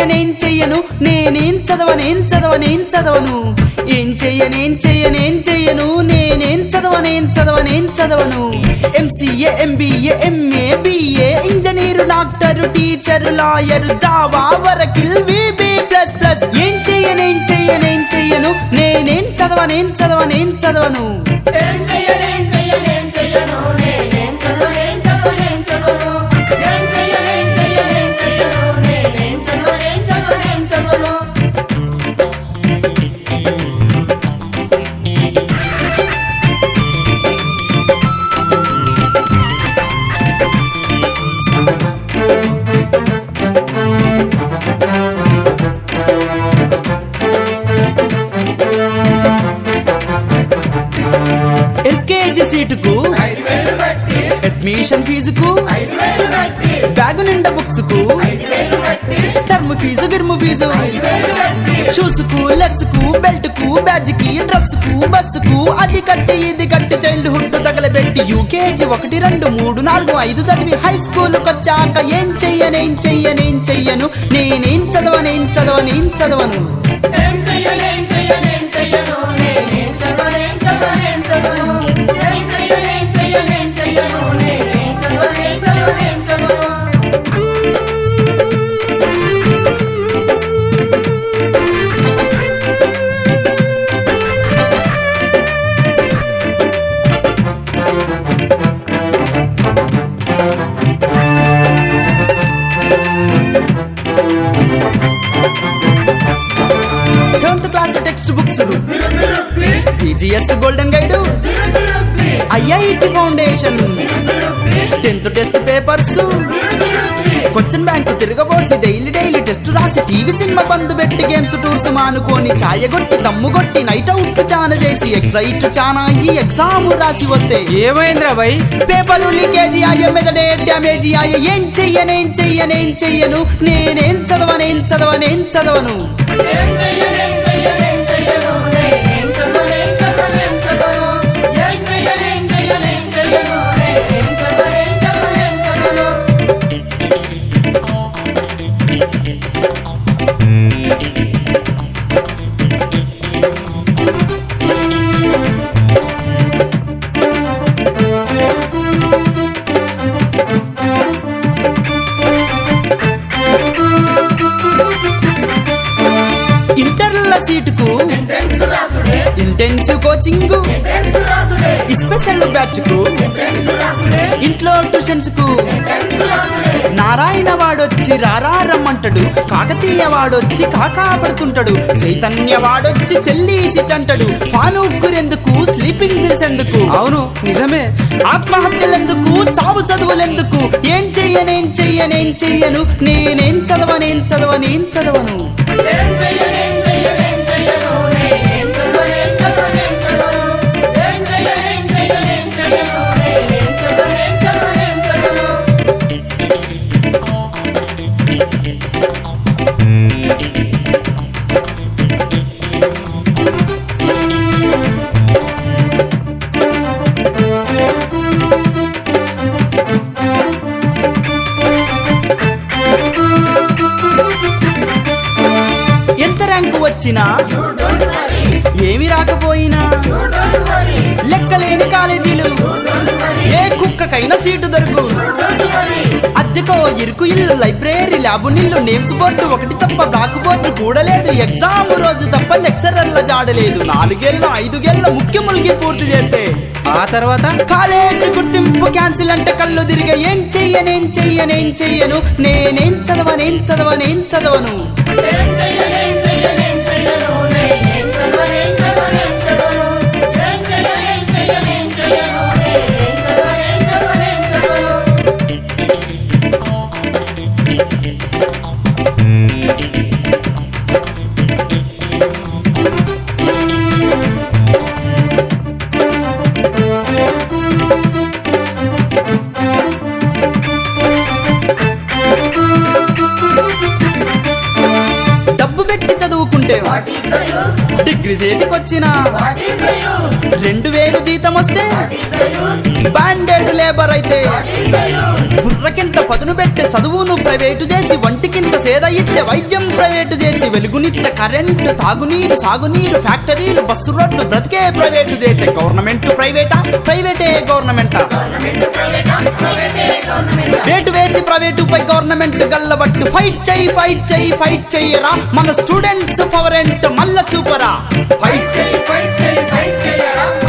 చెయ్యనేం చెయ్యను నేనేం చదవనేం చదవనేం చదవను ఏం చెయ్యనేం చెయ్యనేం చెయ్యను నేనేం చదవనేం చదవనేం చదవను MCA MBA MA BA engineer doctor teacher lawyer Java Oracle VB plus plus ఏం చెయ్యనేం చెయ్యనేం చెయ్యను నేనేం చదవనేం చదవనేం చదవను ఏం చెయ్యనేం చెయ్యనేం చెయ్యను నేనేం చదవనేం చదవనేం చదవను ఏం చెయ్యనేం చెయ్యనేం చెయ్యను నేనేం చదవనేం చదవనేం చదవను ఎల్కేజీ సీటుకు ఐదు వేలు కట్టి అడ్మిషన్ ఫీజుకు ఐదు వేలు కట్టి బ్యాగు నిండా బుక్స్ కు ఐదు వేలు కట్టి టర్మ్ ఫీజు గిర్ము ఫీజు ఐదు వేలు కట్టి షూస్కు లెస్కు బెల్ట్కు బ్యాజ్కి డ్రెస్కు బస్సుకు అది కట్టి ఇది కట్టి చైల్డ్ హుడ్ తగలబెట్టి యూకేజీ ఒకటి రెండు మూడు నాలుగు ఐదు చదివి హై స్కూల్ వచ్చాక ఏం చెయ్యనేం చెయ్యనేం చెయ్యను నేనేం చదవనేం చదవనేం చదవను ఏం చెయ్యనేం చెయ్యనేం చెయ్యను నేనేం చదవనేం చదవనేం చదవను ఏం చెయ్యనేం చెయ్యనేం చెయ్యను నేనేం చదవనేం చదవనేం చదవను seventh class text books PGS golden guide IIT foundation tenth test papers question bank తిరగబోసి డైలీ డైలీ టెస్ట్ రాసి టీవీ సినిమా బంద్ పెట్టి గేమ్స్ టూర్స్ మానుకొని ఛాయగొట్టి దమ్ముగొట్టి నైట్ అవుట్ చాన చేసి ఎగ్జైట్ చానా అయ్యి ఎగ్జామ్ రాసి వస్తే ఏమైందిరా భయ్ పేపరు లీకేజీ అయ్యే మెదడే డ్యామేజీ అయ్యే ఏం చెయ్యనేం చెయ్యనేం చెయ్యను నేనేం చదవనేం చదవనేం చదవను ఏం చెయ్యనేం చెయ్యనేం చెయ్యను నేనేం చదవనేం చదవనేం చదవను ఏం చెయ్యనేం చెయ్యనేం చెయ్యను నేనేం చదవనేం చదవనేం చదవను ఇంటర్ల సీటుకు ఎంట్రన్స్ రాసుడే ఇంటెన్సివ్ కోచింగ్ ఎంట్రన్స్ రాసుడే స్పెషల్ బ్యాచ్ కు ఎంట్రన్స్ రాసుడే ఇంట్లో ట్యూషన్స్ కు ఎంట్రన్స్ రాసుడే నారాయణ వాడొచ్చి రారా రమ్మంటాడు కాకతీయ వాడొచ్చి కాకా పడుతుంటాడు చైతన్య వాడొచ్చి చెల్లి సిట్ అంటాడు ఫానూకురెందుకు స్లీపింగ్ పిల్స్ ఎందుకు అవును నిజమే ఆత్మహత్యలెందుకు చావు చదువులెందుకు ఏం చెయ్యనేం చెయ్యనేం చెయ్యను నేనేం చదవనేం చదవనేం చదవను ఏం చెయ్యనేం చెయ్యనేం చెయ్యను నేనేం చదవనేం చదవనేం చదవను ఏం చెయ్యనేం చెయ్యనేం చెయ్యను నేనేం చదవనేం చదవనేం చదవను ఎంత ర్యాంకు వచ్చినా You don't worry, ఏమి రాకపోయినా you don't worry, లెక్కలేని కాలేజీలు you don't worry, ఏ కుక్కకైనా సీటు దొరుకు you don't worry. అద్దెకో ఇరుకు ఇల్లు library lab nil names board ఒకటి తప్ప బ్లాక్ బోర్డు కూడా లేదు ఎగ్జామ్ రోజు తప్ప లెక్చరర్ల జాడలేదు నాలుగేళ్ళు ఐదుగేళ్ళ ముఖ్య ములిగి పూర్తి చేస్తే ఆ తర్వాత కాలేజ్ గుర్తింపు క్యాన్సిల్ అంటే కళ్ళు తిరిగే ఏం చెయ్యనేం చెయ్యనేం చెయ్యను నేనేం చదవనేం చదవనేం చదవను ఏం చెయ్యనేం చెయ్యనేం చెయ్యను నేనేం చదవనేం చదవనేం చదవను ఏం చెయ్యనేం చెయ్యనేం చెయ్యను నేనేం చదవనేం చదవనేం చదవను డబ్బు పెట్టి చదువుకుంటే What is the use? Degree చేతికొచ్చిన What is the use? రెండు వేలు జీతం వస్తే What is the use? Bonded labour అయితే బుర్రకింత పదును పెట్టే చదువును ప్రైవేటు చేసి వంటికింత సేద ఇచ్చే వైద్యం ప్రైవేటు చేసి వెలుగునిచ్చే కరెంటు తాగునీరు సాగునీరు ఫ్యాక్టరీలు బస్సు రోడ్లు బ్రతికే ప్రైవేటు చేసే గవర్నమెంట్ ప్రైవేటా ప్రైవేటే గవర్నమెంటా రేటు వేసి ప్రైవేటు పై గవర్నమెంట్ గల్లబట్టు ఫైట్ చెయ్యి ఫైట్ చెయ్యి ఫైట్ చెయ్యరా మన స్టూడెంట్స్ ఫవరెంట్ మల్ల చూపరా ఫైట్ ఫైట్ చేయి ఫైట్ చేయి ఫైట్ చేయరా